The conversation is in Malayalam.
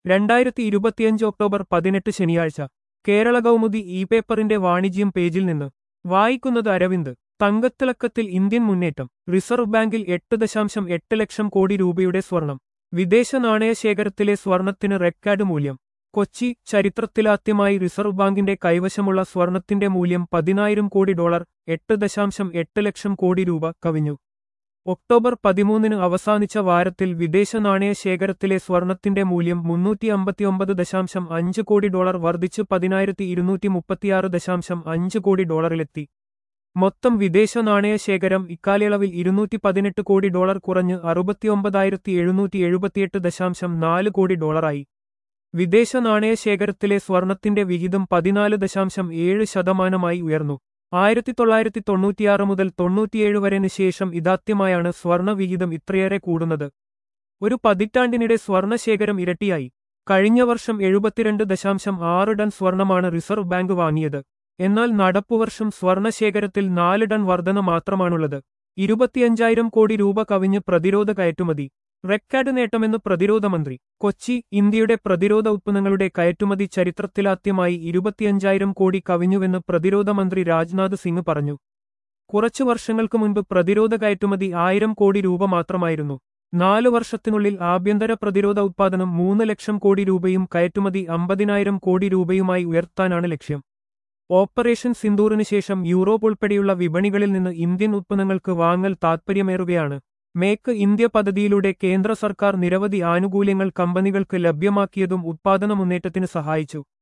രണ്ടായിരത്തി ഇരുപത്തിയഞ്ച് ഒക്ടോബർ പതിനെട്ട് ശനിയാഴ്ച കേരള കൗമുദി ഇ പേപ്പറിന്റെ വാണിജ്യം പേജിൽ നിന്ന് വായിക്കുന്നത് അരവിന്ദ് തങ്കത്തിളക്കത്തിൽ ഇന്ത്യൻ മുന്നേറ്റം റിസർവ് ബാങ്കിൽ എട്ട് ദശാംശം എട്ട് ലക്ഷം കോടി രൂപയുടെ സ്വർണം വിദേശ നാണയ ശേഖരത്തിലെ സ്വർണത്തിന് റെക്കോർഡ് മൂല്യം കൊച്ചി ചരിത്രത്തിലാദ്യമായി റിസർവ് ബാങ്കിന്റെ കൈവശമുള്ള സ്വർണത്തിന്റെ മൂല്യം പതിനായിരം കോടി ഡോളർ എട്ട് ദശാംശം എട്ട് ലക്ഷം കോടി രൂപ കവിഞ്ഞു ഒക്ടോബർ പതിമൂന്നിന് അവസാനിച്ച വാരത്തിൽ വിദേശ നാണയ ശേഖരത്തിലെ സ്വർണത്തിന്റെ മൂല്യം മുന്നൂറ്റി അമ്പത്തിയൊമ്പത് ദശാംശം അഞ്ച് കോടി ഡോളർ വർദ്ധിച്ച് പതിനായിരത്തി ഇരുന്നൂറ്റി മുപ്പത്തിയാറ് ദശാംശം അഞ്ച് കോടി ഡോളറിലെത്തി മൊത്തം വിദേശ നാണയ ശേഖരം ഇക്കാലയളവിൽ ഇരുന്നൂറ്റി പതിനെട്ട് കോടി ഡോളർ കുറഞ്ഞ് അറുപത്തിയൊമ്പതായിരത്തി എഴുന്നൂറ്റി എഴുപത്തിയെട്ട് ദശാംശം നാല് കോടി ഡോളറായി വിദേശ നാണയ ശേഖരത്തിലെ സ്വർണത്തിന്റെ വിഹിതം പതിനാല് ദശാംശം ഏഴ് ശതമാനമായി ഉയർന്നു ആയിരത്തി തൊള്ളായിരത്തി തൊണ്ണൂറ്റിയാറ് മുതൽ തൊണ്ണൂറ്റിയേഴ് വരെന് ശേഷം ഇതാദ്യമായാണ് സ്വർണ വിഹിതം ഇത്രയേറെ കൂടുന്നത് ഒരു പതിറ്റാണ്ടിനിടെ സ്വർണശേഖരം ഇരട്ടിയായി കഴിഞ്ഞ വർഷം എഴുപത്തിരണ്ട് ദശാംശം ആറ് ടൺ സ്വർണമാണ് റിസർവ് ബാങ്ക് വാങ്ങിയത് എന്നാൽ നടപ്പുവർഷം സ്വർണശേഖരത്തിൽ നാല് ടൺ വർധന മാത്രമാണുള്ളത് ഇരുപത്തിയഞ്ചായിരം കോടി രൂപ കവിഞ്ഞ് പ്രതിരോധ കയറ്റുമതി റെക്കോർഡ് നേട്ടമെന്ന് പ്രതിരോധ മന്ത്രി കൊച്ചി ഇന്ത്യയുടെ പ്രതിരോധ ഉത്പന്നങ്ങളുടെ കയറ്റുമതി ചരിത്രത്തിലാദ്യമായി ഇരുപത്തിയഞ്ചായിരം കോടി കവിഞ്ഞുവെന്ന് പ്രതിരോധ മന്ത്രി രാജ്നാഥ് സിംഗ് പറഞ്ഞു കുറച്ചു വർഷങ്ങൾക്ക് മുൻപ് പ്രതിരോധ കയറ്റുമതി ആയിരം കോടി രൂപ മാത്രമായിരുന്നു നാലു വർഷത്തിനുള്ളിൽ ആഭ്യന്തര പ്രതിരോധ ഉത്പാദനം മൂന്ന് ലക്ഷം കോടി രൂപയും കയറ്റുമതി അമ്പതിനായിരം കോടി രൂപയുമായി ഉയർത്താനാണ് ലക്ഷ്യം ഓപ്പറേഷൻ സിന്ദൂറിന് ശേഷം യൂറോപ്പ് ഉൾപ്പെടെയുള്ള വിപണികളിൽ നിന്ന് ഇന്ത്യൻ ഉത്പന്നങ്ങൾക്ക് വാങ്ങൽ താൽപ്പര്യമേറുകയാണ് മേക്ക് ഇന്ത്യ പദ്ധതിയിലൂടെ കേന്ദ്ര സർക്കാർ നിരവധി ആനുകൂല്യങ്ങൾ കമ്പനികൾക്ക് ലഭ്യമാക്കിയതും ഉത്പാദന മുന്നേറ്റത്തിന് സഹായിച്ചു